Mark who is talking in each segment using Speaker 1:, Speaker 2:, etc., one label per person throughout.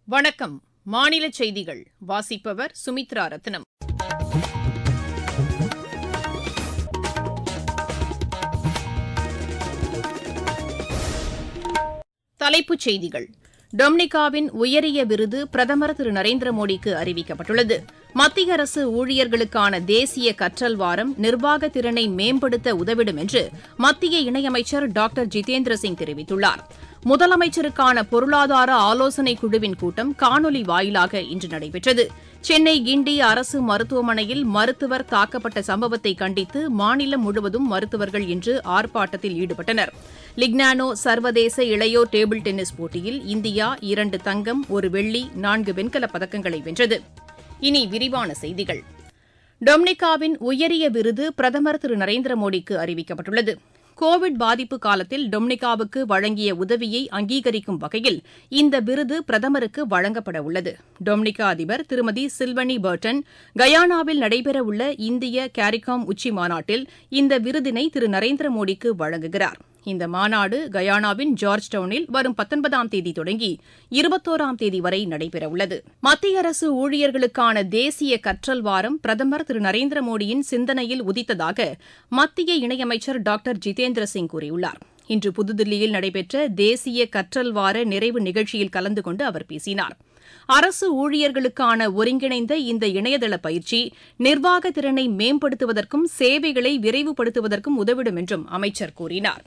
Speaker 1: வணக்கம் மாநில செய்திகள் வாசிப்பவர் சுமித்ரா ரத்னம் தலைப்புச் செய்திகள் டொமினிகாவின் உயரிய விருது பிரதமர் திரு நரேந்திர மோடிக்கு அறிவிக்கப்பட்டுள்ளது மத்திய அரசு ஊழியர்களுக்கான தேசிய கற்றல் வாரம் நிர்வாக திறனை மேம்படுத்த உதவிடும் என்று மத்திய இணையமைச்சர் டாக்டர் ஜிதேந்திர சிங் தெரிவித்துள்ளார் முதலமைச்சருக்கான பொருளாதார ஆலோசனைக் குழுவின் கூட்டம் காணொலி வாயிலாக இன்று நடைபெற்றது சென்னை கிண்டி அரசு மருத்துவமனையில் மருத்துவர் தாக்கப்பட்ட சம்பவத்தை கண்டித்து மாநிலம் முழுவதும் மருத்துவர்கள் இன்று ஆர்ப்பாட்டத்தில் ஈடுபட்டனர் லிக்னானோ சர்வதேச இளையோர் டேபிள் டென்னிஸ் போட்டியில் இந்தியா இரண்டு தங்கம் ஒரு வெள்ளி நான்கு வெண்கலப் பதக்கங்களை வென்றது இனி விரிவான செய்திகள் டொமினிகாவின் உயரிய விருது பிரதமர் திரு நரேந்திர மோடிக்கு அறிவிக்கப்பட்டுள்ளது கோவிட் பாதிப்பு காலத்தில் டொமினிகாவுக்கு வழங்கிய உதவியை அங்கீகரிக்கும் வகையில் இந்த விருது பிரதமருக்கு வழங்கப்பட உள்ளது டொமினிகா அதிபர் திருமதி சில்வனி பர்டன் கயானாவில் நடைபெறவுள்ள இந்திய கேரிகாம் உச்சி மாநாட்டில் இந்த விருதினை திரு நரேந்திர மோடிக்கு வழங்குகிறார் இந்த மாநாடு கயானாவின் ஜார்ஜ் டவுனில் வரும் பத்தொன்பதாம் தேதி தொடங்கி இருபத்தோராம் தேதி வரை நடைபெறவுள்ளது மத்திய அரசு ஊழியர்களுக்கான தேசிய கற்றல் வாரம் பிரதமர் திரு நரேந்திர மோடியின் சிந்தனையில் உதித்ததாக மத்திய இணையமைச்சர் டாக்டர் ஜிதேந்திர சிங் கூறியுள்ளார் இன்று புதுதில்லியில் நடைபெற்ற தேசிய கற்றல் வார நிறைவு நிகழ்ச்சியில் கலந்து கொண்டு அவர் பேசினார் அரசு ஊழியர்களுக்கான ஒருங்கிணைந்த இந்த இணையதள பயிற்சி நிர்வாக திறனை மேம்படுத்துவதற்கும் சேவைகளை விரைவுபடுத்துவதற்கும் உதவிடும் என்றும் அமைச்சர் கூறினார்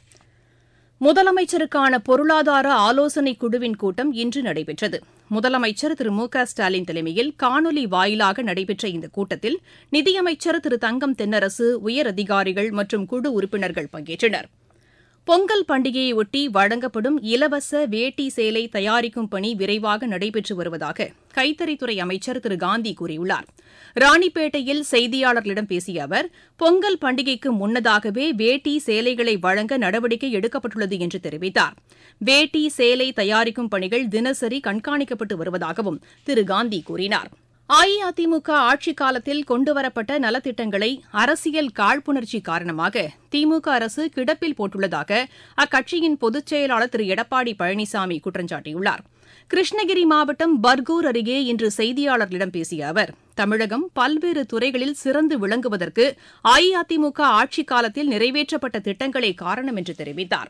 Speaker 1: முதலமைச்சருக்கான பொருளாதார ஆலோசனைக் குழுவின் கூட்டம் இன்று நடைபெற்றது முதலமைச்சர் திரு மு க ஸ்டாலின் தலைமையில் காணொலி வாயிலாக நடைபெற்ற இந்த கூட்டத்தில் நிதியமைச்சர் திரு தங்கம் தென்னரசு உயரதிகாரிகள் மற்றும் குழு உறுப்பினர்கள் பங்கேற்றனர் பொங்கல் பண்டிகையையொட்டி வழங்கப்படும் இலவச வேட்டி சேலை தயாரிக்கும் பணி விரைவாக நடைபெற்று வருவதாக கைத்தறித்துறை அமைச்சர் திரு காந்தி கூறியுள்ளார் ராணிப்பேட்டையில் செய்தியாளர்களிடம் பேசிய அவர் பொங்கல் பண்டிகைக்கு முன்னதாகவே வேட்டி சேலைகளை வழங்க நடவடிக்கை எடுக்கப்பட்டுள்ளது என்று தெரிவித்தார் வேட்டி சேலை தயாரிக்கும் பணிகள் தினசரி கண்காணிக்கப்பட்டு வருவதாகவும் திரு காந்தி கூறினார் அஇஅதிமுக ஆட்சிக் காலத்தில் கொண்டுவரப்பட்ட நலத்திட்டங்களை அரசியல் காழ்ப்புணர்ச்சி காரணமாக திமுக அரசு கிடப்பில் போட்டுள்ளதாக அக்கட்சியின் பொதுச் செயலாளர் திரு எடப்பாடி பழனிசாமி குற்றம் சாட்டியுள்ளார் கிருஷ்ணகிரி மாவட்டம் பர்கூர் அருகே இன்று செய்தியாளர்களிடம் பேசிய அவர் தமிழகம் பல்வேறு துறைகளில் சிறந்து விளங்குவதற்கு அஇஅதிமுக ஆட்சிக் காலத்தில் நிறைவேற்றப்பட்ட திட்டங்களே காரணம் என்று தெரிவித்தாா்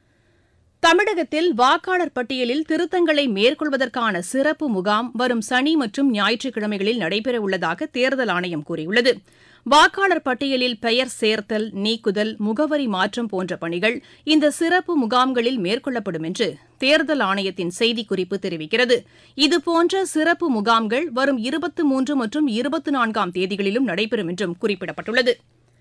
Speaker 1: தமிழகத்தில் வாக்காளர் பட்டியலில் திருத்தங்களை மேற்கொள்வதற்கான சிறப்பு முகாம் வரும் சனி மற்றும் ஞாயிற்றுக்கிழமைகளில் நடைபெறவுள்ளதாக தேர்தல் ஆணையம் கூறியுள்ளது வாக்காளர் பட்டியலில் பெயர் சேர்த்தல் நீக்குதல் முகவரி மாற்றம் போன்ற பணிகள் இந்த சிறப்பு முகாம்களில் மேற்கொள்ளப்படும் என்று தேர்தல் ஆணையத்தின் செய்திக்குறிப்பு தெரிவிக்கிறது இதுபோன்ற சிறப்பு முகாம்கள் வரும் இருபத்தி மூன்று மற்றும் இருபத்தி நான்காம் தேதிகளிலும் நடைபெறும் என்றும் குறிப்பிடப்பட்டுள்ளது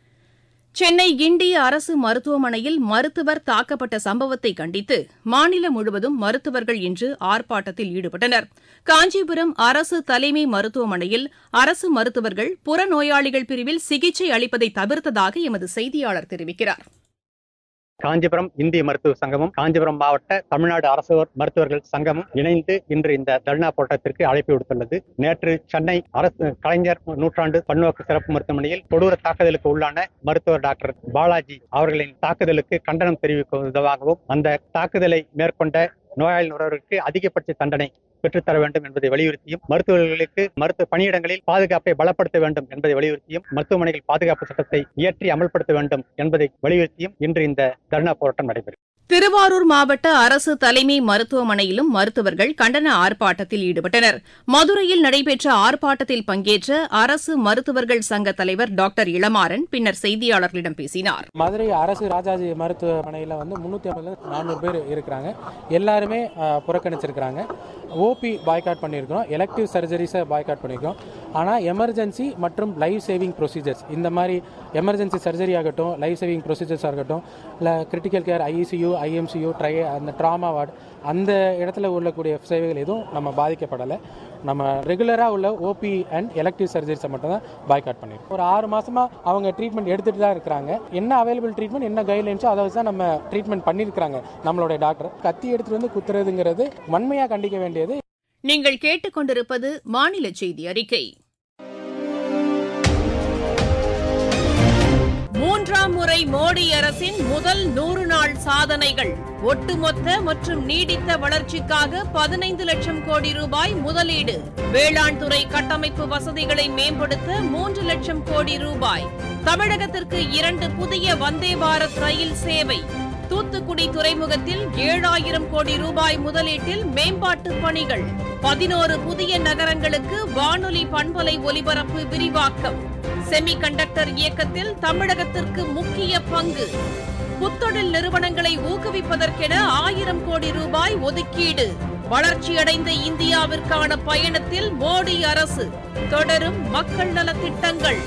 Speaker 1: சென்னை கிண்டி அரசு மருத்துவமனையில் மருத்துவர் தாக்கப்பட்ட சம்பவத்தை கண்டித்து மாநிலம் முழுவதும் மருத்துவர்கள் இன்று ஆர்ப்பாட்டத்தில் ஈடுபட்டனர் காஞ்சிபுரம் அரசு தலைமை மருத்துவமனையில் அரசு மருத்துவர்கள் புறநோயாளிகள் பிரிவில் சிகிச்சை அளிப்பதை தவிர்த்ததாக எமது செய்தியாளர் தெரிவிக்கிறார்
Speaker 2: காஞ்சிபுரம் இந்திய மருத்துவ சங்கமும் காஞ்சிபுரம் மாவட்ட தமிழ்நாடு அரசு மருத்துவர்கள் சங்கமும் இணைந்து இன்று இந்த தர்ணா போராட்டத்திற்கு அழைப்பு விடுத்துள்ளது நேற்று சென்னை அரசு கலைஞர் நூற்றாண்டு பன்னோக்கு சிறப்பு மருத்துவமனையில் கொடூர தாக்குதலுக்கு உள்ளான மருத்துவர் டாக்டர் பாலாஜி அவர்களின் தாக்குதலுக்கு கண்டனம் தெரிவிக்கும் விதமாகவும் அந்த தாக்குதலை மேற்கொண்ட நோயாளி நுகர்வோருக்கு அதிகபட்ச தண்டனை பெற்றுத்தர வேண்டும் என்பதை வலியுறுத்தியும் மருத்துவர்களுக்கு மருத்துவ பணியிடங்களில் பாதுகாப்பை பலப்படுத்த வேண்டும் என்பதை வலியுறுத்தியும் மருத்துவமனைகள் பாதுகாப்பு சட்டத்தை இயற்றி அமல்படுத்த வேண்டும் என்பதை வலியுறுத்தியும் இன்று இந்த தர்ணா போராட்டம் நடைபெறும்
Speaker 1: திருவாரூர் மாவட்ட அரசு தலைமை மருத்துவமனையிலும் மருத்துவர்கள் கண்டன ஆர்ப்பாட்டத்தில் ஈடுபட்டனர் மதுரையில் நடைபெற்ற ஆர்ப்பாட்டத்தில் பங்கேற்ற அரசு மருத்துவர்கள் சங்க தலைவர் டாக்டர் இளமாறன் பின்னர் செய்தியாளர்களிடம் பேசினார்
Speaker 3: மதுரை அரசு ராஜாஜி மருத்துவமனையில் வந்து முந்நூற்றி ஐம்பதுல நானூறு பேர் இருக்கிறாங்க எல்லாருமே அஹ், புறக்கணிச்சிருக்கிறாங்க ஓபி பாய்காட் பண்ணியிருக்கிறோம் எலக்டிவ் சர்ஜரிஸை பாய்காட் பண்ணியிருக்கோம் ஆனால் எமர்ஜென்சி மற்றும் லைஃப் சேவிங் ப்ரொசீஜர்ஸ் இந்த மாதிரி எமர்ஜென்சி சர்ஜரி ஆகட்டும் லைஃப் சேவிங் ப்ரொசீஜர்ஸ் ஆகட்டும் இல்லை கிரிட்டிக்கல் கேர் ஐசியூ ஐஎம்சியூ ட்ரை அந்த ட்ராமா வார்டு அந்த இடத்துல உள்ளக்கூடிய சேவைகள் எதுவும் நம்ம பாதிக்கப்படலை நம்ம ரெகுலராக உள்ள ஓபி அண்ட் எலக்டிவ் சர்ஜரிஸை மட்டும் தான் பாய்காட் பண்ணியிருக்கோம் ஒரு ஆறு மாசமா அவங்க ட்ரீட்மெண்ட் எடுத்துட்டு தான் இருக்கிறாங்க என்ன அவைலபிள் ட்ரீட்மெண்ட் என்ன கைட்லைன்ஸோ அதை வச்சு தான் நம்ம ட்ரீட்மெண்ட் பண்ணியிருக்கிறாங்க நம்மளுடைய டாக்டர் கத்தி எடுத்துட்டு வந்து குத்துறதுங்கிறது வன்மையாக கண்டிக்க வேண்டியது
Speaker 1: நீங்கள் கேட்டுக்கொண்டிருப்பது மாநில செய்தி அறிக்கை மூன்றாம் முறை மோடி அரசின் முதல் நூறு நாள் சாதனைகள் ஒட்டுமொத்த மற்றும் நீடித்த வளர்ச்சிக்காக பதினைந்து லட்சம் கோடி ரூபாய் முதலீடு வேளாண் துறை கட்டமைப்பு வசதிகளை மேம்படுத்த மூன்று லட்சம் கோடி ரூபாய் தமிழகத்திற்கு இரண்டு புதிய வந்தே பாரத் ரயில் சேவை தூத்துக்குடி துறைமுகத்தில் ஏழாயிரம் கோடி ரூபாய் முதலீட்டில் மேம்பாட்டு பணிகள் பதினோரு புதிய நகரங்களுக்கு வானொலி பண்பலை ஒலிபரப்பு விரிவாக்கம் செமி கண்டக்டர் இயக்கத்தில் தமிழகத்திற்கு முக்கிய பங்கு புத்தொழில் நிறுவனங்களை ஊக்குவிப்பதற்கென ஆயிரம் கோடி ரூபாய் ஒதுக்கீடு வளர்ச்சியடைந்த இந்தியாவிற்கான பயணத்தில் மோடி அரசு தொடரும் மக்கள் நலத் திட்டங்கள்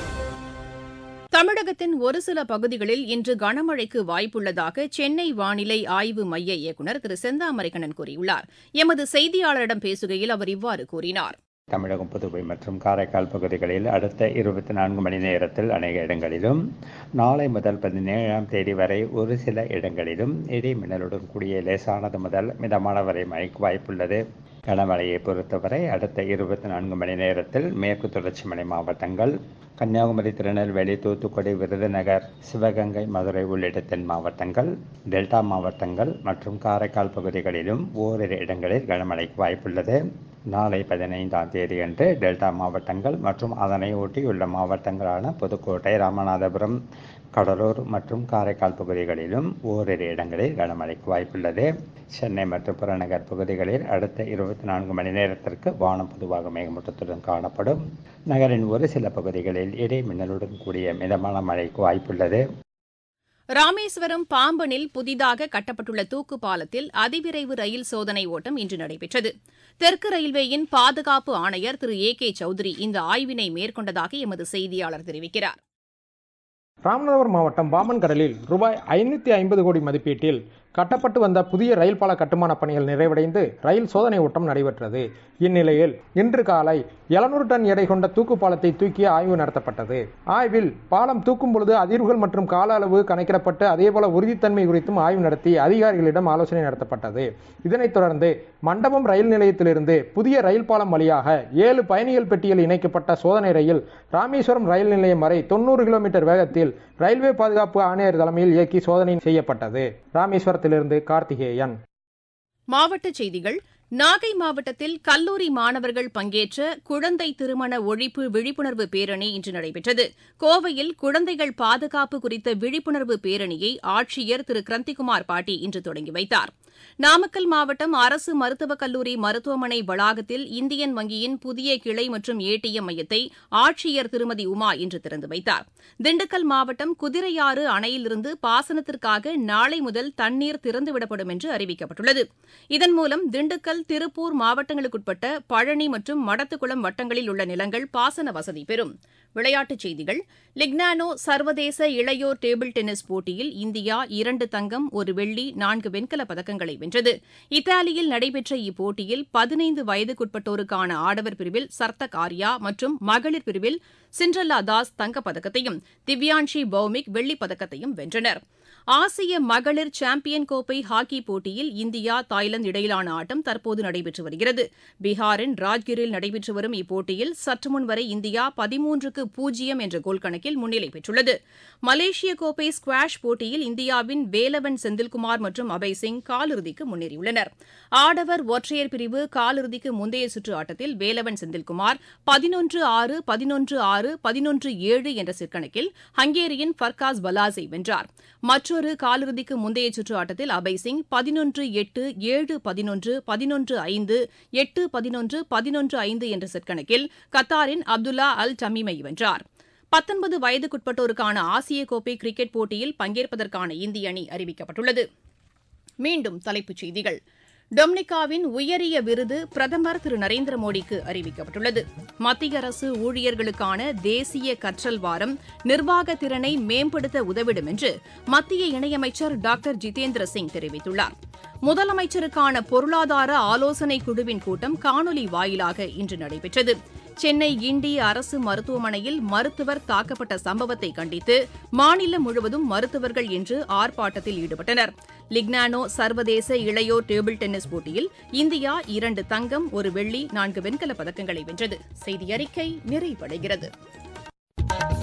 Speaker 1: தமிழகத்தின் ஒரு சில பகுதிகளில் இன்று கனமழைக்கு வாய்ப்புள்ளதாக சென்னை வானிலை ஆய்வு மைய இயக்குநர் திரு செந்தாமரைக்கண்ணன் கூறியுள்ளார் எமது செய்தியாளரிடம் பேசுகையில் அவர் இவ்வாறு கூறினார்
Speaker 4: தமிழகம் புதுவை மற்றும் காரைக்கால் பகுதிகளில் அடுத்த இருபத்தி நான்கு மணி நேரத்தில் அநேக இடங்களிலும் நாளை முதல் பதினேழாம் தேதி வரை ஒரு சில இடங்களிலும் இடி மின்னலுடன் கூடிய லேசானது முதல் மிதமான வரை மழைக்கு வாய்ப்புள்ளது கனமழையை பொறுத்தவரை அடுத்த இருபத்தி நான்கு மணி நேரத்தில் மேற்கு தொடர்ச்சி மலை மாவட்டங்கள் கன்னியாகுமரி திருநெல்வேலி தூத்துக்குடி விருதுநகர் சிவகங்கை மதுரை உள்ளிட்ட தென் மாவட்டங்கள் டெல்டா மாவட்டங்கள் மற்றும் காரைக்கால் பகுதிகளிலும் ஓரிரு இடங்களில் கனமழைக்கு வாய்ப்புள்ளது நாளை பதினைந்தாம் தேதியன்று டெல்டா மாவட்டங்கள் மற்றும் அதனை ஒட்டியுள்ள மாவட்டங்களான புதுக்கோட்டை ராமநாதபுரம் கடலூர் மற்றும் காரைக்கால் பகுதிகளிலும் ஓரிரு இடங்களில் கனமழைக்கு வாய்ப்புள்ளது சென்னை மற்றும் புறநகர் பகுதிகளில் அடுத்த இருபத்தி நான்கு மணி நேரத்திற்கு வானம் பொதுவாக மேகமூட்டத்துடன் காணப்படும் நகரின் ஒரு சில பகுதிகளில் இடி மின்னலுடன் கூடிய மிதமான மழைக்கு வாய்ப்புள்ளது
Speaker 1: ராமேஸ்வரம் பாம்பனில் புதிதாக கட்டப்பட்டுள்ள தூக்கு பாலத்தில் அதிவிரைவு ரயில் சோதனை ஓட்டம் இன்று நடைபெற்றது தெற்கு ரயில்வேயின் பாதுகாப்பு ஆணையர் திரு ஏ கே சௌத்ரி இந்த ஆய்வினை மேற்கொண்டதாக எமது செய்தியாளர் தெரிவிக்கிறார்
Speaker 5: ராமநாதபுரம் மாவட்டம் பாமன் கடலில் ரூபாய் ஐநூற்றி ஐம்பது கோடி மதிப்பீட்டில் கட்டப்பட்டு வந்த புதிய ரயில் பால கட்டுமான பணிகள் நிறைவடைந்து ரயில் சோதனை ஓட்டம் நடைபெற்றது இந்நிலையில் இன்று காலை எழுநூறு டன் எடை கொண்ட தூக்கு பாலத்தை தூக்கி ஆய்வு நடத்தப்பட்டது ஆய்வில் பாலம் தூக்கும் பொழுது அதிர்வுகள் மற்றும் கால அளவு கணக்கிடப்பட்டு அதேபோல உறுதித்தன்மை குறித்தும் ஆய்வு நடத்தி அதிகாரிகளிடம் ஆலோசனை நடத்தப்பட்டது இதனைத் தொடர்ந்து மண்டபம் ரயில் நிலையத்திலிருந்து புதிய ரயில் பாலம் வழியாக ஏழு பயணிகள் பெட்டியில் இணைக்கப்பட்ட சோதனை ரயில் ராமேஸ்வரம் ரயில் நிலையம் வரை தொண்ணூறு கிலோமீட்டர் வேகத்தில் ரயில்வே பாதுகாப்பு ஆணையர் தலைமையில் இயக்கி சோதனை செய்யப்பட்டது ராமேஸ்வரத்திலிருந்து கார்த்திகேயன்
Speaker 1: மாவட்டச் செய்திகள் நாகை மாவட்டத்தில் கல்லூரி மாணவர்கள் பங்கேற்ற குழந்தை திருமண ஒழிப்பு விழிப்புணர்வு பேரணி இன்று நடைபெற்றது கோவையில் குழந்தைகள் பாதுகாப்பு குறித்த விழிப்புணர்வு பேரணியை ஆட்சியர் திரு கிரந்திகுமார் பாட்டி இன்று தொடங்கி வைத்தார் நாமக்கல் மாவட்டம் அரசு மருத்துவக் கல்லூரி மருத்துவமனை வளாகத்தில் இந்தியன் வங்கியின் புதிய கிளை மற்றும் ஏடிஎம் மையத்தை ஆட்சியர் திருமதி உமா இன்று திறந்து வைத்தார் திண்டுக்கல் மாவட்டம் குதிரையாறு அணையிலிருந்து பாசனத்திற்காக நாளை முதல் தண்ணீர் திறந்துவிடப்படும் என்று அறிவிக்கப்பட்டுள்ளது இதன் மூலம் திண்டுக்கல் திருப்பூர் மாவட்டங்களுக்குட்பட்ட பழனி மற்றும் மடத்துக்குளம் வட்டங்களில் உள்ள நிலங்கள் பாசன வசதி பெறும் விளையாட்டுச் செய்திகள் லிக்னானோ சர்வதேச இளையோர் டேபிள் டென்னிஸ் போட்டியில் இந்தியா இரண்டு தங்கம் ஒரு வெள்ளி நான்கு வெண்கலப் பதக்கங்களை வென்றது இத்தாலியில் நடைபெற்ற இப்போட்டியில் பதினைந்து வயதுக்குட்பட்டோருக்கான ஆடவர் பிரிவில் சர்த்தக் ஆர்யா மற்றும் மகளிர் பிரிவில் சிண்ட்ரல்லா தாஸ் தங்கப்பதக்கத்தையும் திவ்யான்ஷி பௌமிக் வெள்ளிப் பதக்கத்தையும் வென்றனர் ஆசிய மகளிர் சாம்பியன் கோப்பை ஹாக்கி போட்டியில் இந்தியா தாய்லாந்து இடையிலான ஆட்டம் தற்போது நடைபெற்று வருகிறது பீகாரின் ராஜ்கிரில் நடைபெற்று வரும் இப்போட்டியில் சற்றுமுன் வரை இந்தியா பதிமூன்றுக்கு பூஜ்ஜியம் என்ற கோல் கணக்கில் முன்னிலை பெற்றுள்ளது மலேசிய கோப்பை ஸ்குவாஷ் போட்டியில் இந்தியாவின் வேலவன் செந்தில்குமார் மற்றும் அபய் சிங் காலிறுதிக்கு முன்னேறியுள்ளனர் ஆடவர் ஒற்றையர் பிரிவு காலிறுதிக்கு முந்தைய சுற்று ஆட்டத்தில் வேலவன் செந்தில்குமார் பதினொன்று ஆறு பதினொன்று ஆறு பதினொன்று ஏழு என்ற சிற்கணக்கில் ஹங்கேரியின் ஃபர்காஸ் பலாஸை வென்றார் மற்றொரு காலிறுதிக்கு முந்தைய சுற்று ஆட்டத்தில் அபய் சிங் பதினொன்று எட்டு ஏழு பதினொன்று பதினொன்று ஐந்து எட்டு பதினொன்று பதினொன்று ஐந்து என்ற செட் கணக்கில் கத்தாரின் அப்துல்லா அல் டமீமை வென்றார் பத்தொன்பது வயதுக்குட்பட்டோருக்கான ஆசிய கோப்பை கிரிக்கெட் போட்டியில் பங்கேற்பதற்கான இந்திய அணி அறிவிக்கப்பட்டுள்ளது மீண்டும் தலைப்புச் செய்திகள் டொமினிகாவின் உயரிய விருது பிரதமர் திரு நரேந்திர மோடிக்கு அறிவிக்கப்பட்டுள்ளது மத்திய அரசு ஊழியர்களுக்கான தேசிய கற்றல் வாரம் நிர்வாக திறனை மேம்படுத்த உதவிடும் என்று மத்திய இணையமைச்சர் டாக்டர் ஜிதேந்திர சிங் தெரிவித்துள்ளார் முதலமைச்சருக்கான பொருளாதார ஆலோசனைக் குழுவின் கூட்டம் காணொலி வாயிலாக இன்று நடைபெற்றது சென்னை கிண்டி அரசு மருத்துவமனையில் மருத்துவர் தாக்கப்பட்ட சம்பவத்தை கண்டித்து மாநிலம் முழுவதும் மருத்துவர்கள் இன்று ஆர்ப்பாட்டத்தில் ஈடுபட்டனர் லிக்னானோ சர்வதேச இளையோர் டேபிள் டென்னிஸ் போட்டியில் இந்தியா இரண்டு தங்கம் ஒரு வெள்ளி நான்கு வெண்கலப் பதக்கங்களை வென்றது செய்தி அறிக்கை நிறைவடைகிறது